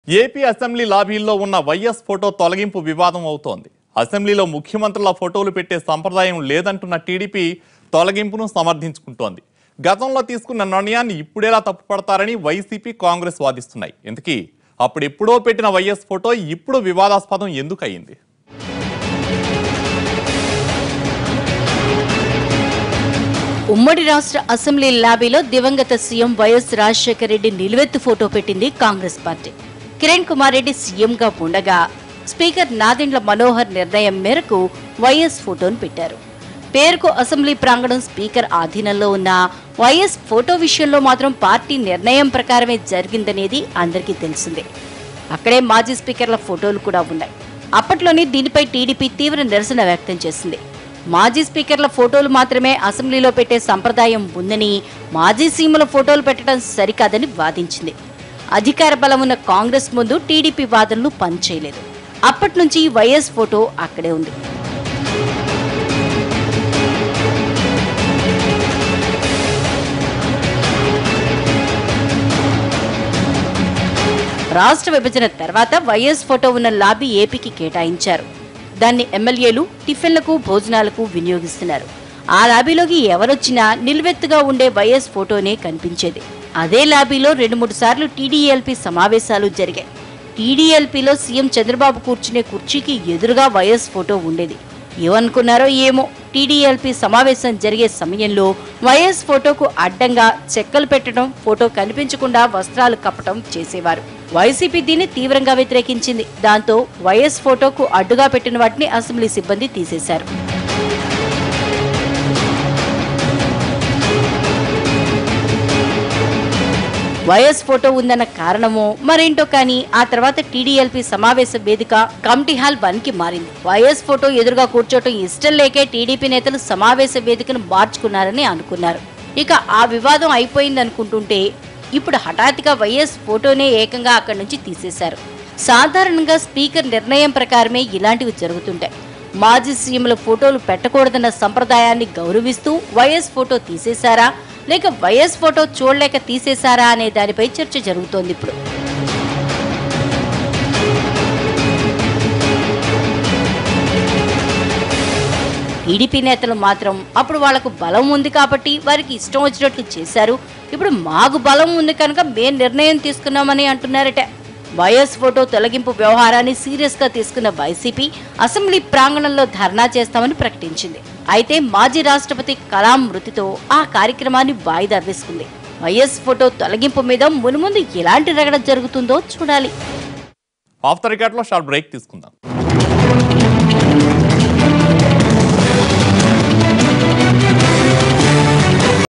AP assembly లాబీల్లో ఉన్న YS photo తొలగింపు వివాదం అవుతోంది అసెంబ్లీలో ముఖ్యమంత్రుల ఫోటోలు పెట్టే సంప్రదాయం లేదంటున్న టీడీపీ తొలగింపును సమర్థించుకుంటోంది గతంలో తీసుకున్న నిర్ణయాన్ని ఇప్పుడేలా తప్పుపడతారని వైసీపీ కాంగ్రెస్ వాదిస్తున్నాయి ఇంతకీ అప్పుడెప్పుడో పెట్టిన వైఎస్ ఫోటో ఇప్పుడు వివాదాస్పదం ఎందుకు అయింది ఉమ్మడి రాష్ట్ర అసెంబ్లీ లాబీలో దివంగత సీఎం వైఎస్ రాజశేఖర రెడ్డి నిలువెత్తు ఫోటో పెట్టింది కాంగ్రెస్ పార్టీ కిరణ్ కుమార్ రెడ్డి సీఎంగా ఉండగా స్పీకర్ నాదెండ్ల మనోహర్ నిర్ణయం మేరకు వైఎస్ ఫోటోను పెట్టారు పేరుకు అసెంబ్లీ ప్రాంగణం స్పీకర్ ఆధీనంలో ఉన్న వైఎస్ ఫోటో విషయంలో మాత్రం పార్టీ నిర్ణయం ప్రకారమే జరిగిందనేది అందరికీ తెలిసిందే అక్కడే మాజీ స్పీకర్ల ఫోటోలు కూడా ఉన్నాయి అప్పట్లోనే దీనిపై టీడీపీ తీవ్ర నిరసన వ్యక్తం చేసింది మాజీ స్పీకర్ల ఫోటోలు మాత్రమే అసెంబ్లీలో పెట్టే సంప్రదాయం ఉందని మాజీ సీఎంల ఫోటోలు పెట్టడం సరికాదని వాదించింది అధికార బలం ఉన్న కాంగ్రెస్ ముందు టీడీపీ వాదనలు పనిచేయలేదు అప్పటి నుంచి వైఎస్ ఫోటో అక్కడే ఉంది రాష్ట్ర విభజన తర్వాత వైఎస్ ఫోటో ఉన్న లాబీ ఏపీకి కేటాయించారు దాన్ని ఎమ్మెల్యేలు టిఫిన్లకు భోజనాలకు వినియోగిస్తున్నారు ఆ లాబీలోకి ఎవరొచ్చినా నిలువెత్తుగా ఉండే వైఎస్ ఫోటోనే కనిపించేది అదే లాబీలో రెండు మూడు సార్లు టీడీఎల్పీ సమావేశాలు జరిగాయి టీడీఎల్పీలో సీఎం చంద్రబాబు కూర్చునే కుర్చీకి ఎదురుగా వైఎస్ ఫోటో ఉండేది ఏమనుకున్నారో ఏమో టీడీఎల్పీ సమావేశం జరిగే సమయంలో వైఎస్ ఫోటోకు అడ్డంగా చెక్కలు పెట్టడం ఫోటో కనిపించకుండా వస్త్రాలు కప్పటం చేసేవారు వైసీపీ దీన్ని తీవ్రంగా వ్యతిరేకించింది దాంతో వైఎస్ ఫోటోకు అడ్డుగా పెట్టిన వాటిని అసెంబ్లీ సిబ్బంది తీసేశారు వైఎస్ ఫోటో ఉందన్న కారణమో మరేంటో కానీ ఆ తర్వాత టీడీఎల్పీ సమావేశ వేదిక కమిటీ హాల్ వన్ కి మారింది వైఎస్ ఫోటో ఎదురుగా కూర్చోవటం ఇష్టం లేకే టీడీపీ నేతలు సమావేశ వేదికను మార్చుకున్నారని అనుకున్నారు ఇక ఆ వివాదం అయిపోయింది అనుకుంటుంటే ఇప్పుడు హఠాత్తుగా వైఎస్ ఫోటోనే ఏకంగా అక్కడి నుంచి తీసేశారు సాధారణంగా స్పీకర్ నిర్ణయం ప్రకారమే ఇలాంటివి జరుగుతుంటాయి మాజీ సీఎంల ఫోటోలు పెట్టకూడదన్న సంప్రదాయాన్ని గౌరవిస్తూ వైఎస్ ఫోటో తీసేశారా లేక వైఎస్ ఫోటో చూడలేక తీసేశారా అనే దానిపై చర్చ జరుగుతోంది ఇప్పుడు టీడీపీ నేతలు మాత్రం అప్పుడు వాళ్లకు బలం ఉంది కాబట్టి వారికి ఇష్టం వచ్చినట్లు చేశారు ఇప్పుడు మాకు బలం ఉంది కనుక మేం నిర్ణయం తీసుకున్నామని అంటున్నారట వైఎస్ ఫోటో తొలగింపు వ్యవహారాన్ని సీరియస్ గా తీసుకున్న వైసీపీ అసెంబ్లీ ప్రాంగణంలో ధర్నా చేస్తామని ప్రకటించింది అయితే మాజీ రాష్ట్రపతి కలాం మృతితో ఆ కార్యక్రమాన్ని వాయిదా వేసుకుంది వైఎస్ ఫోటో తొలగింపు మీద మునుముందు ఎలాంటి రగడ జరుగుతుందో చూడాలి ఆఫ్ ద రికార్డ్లో షార్ట్ బ్రేక్ తీసుకుందాం